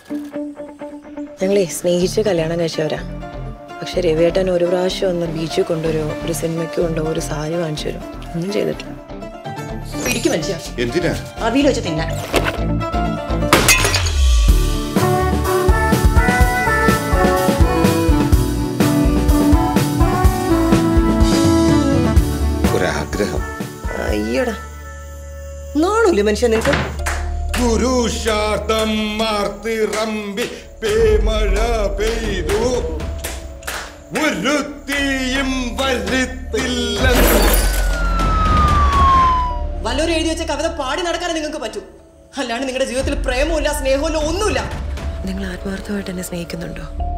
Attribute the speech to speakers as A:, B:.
A: ഞങ്ങളെ സ്നേഹിച്ച് കല്യാണം കഴിച്ചവരാ പക്ഷെ രവിയേട്ടൻ ഒരു പ്രാവശ്യം ഒന്ന് ബീച്ചിൽ കൊണ്ടുവരുമോ ഒരു സിനിമയ്ക്ക് കൊണ്ടുപോകും ഒരു സാരി വാങ്ങിച്ചു തരും ഒന്നും ചെയ്തിട്ടില്ല
B: പിടിക്കും മനുഷ്യ
C: എന്തിനാ
B: അവിയിൽ വെച്ച് തിന്നാൻ
C: ഒരാഗ്രഹം
A: അയ്യടാ
B: നാണൂല്ലേ മനുഷ്യ നിനക്ക്
C: പുരുഷാർത്ഥം മാർത്തിറമ്പി പേമഴ പെയ്തു ഒരുത്തിയും വരുത്തില്ലെന്ന്
B: വല്ലവരും എഴുതി വെച്ച കവിത പാടി നടക്കാനേ നിങ്ങൾക്ക് പറ്റൂ അല്ലാണ്ട് നിങ്ങളുടെ ജീവിതത്തിൽ പ്രേമമില്ല സ്നേഹമില്ല ഒന്നുമില്ല
A: നിങ്ങൾ ആത്മാർത്ഥമായിട്ട് എന്നെ സ്നേഹിക്കുന്നുണ്ടോ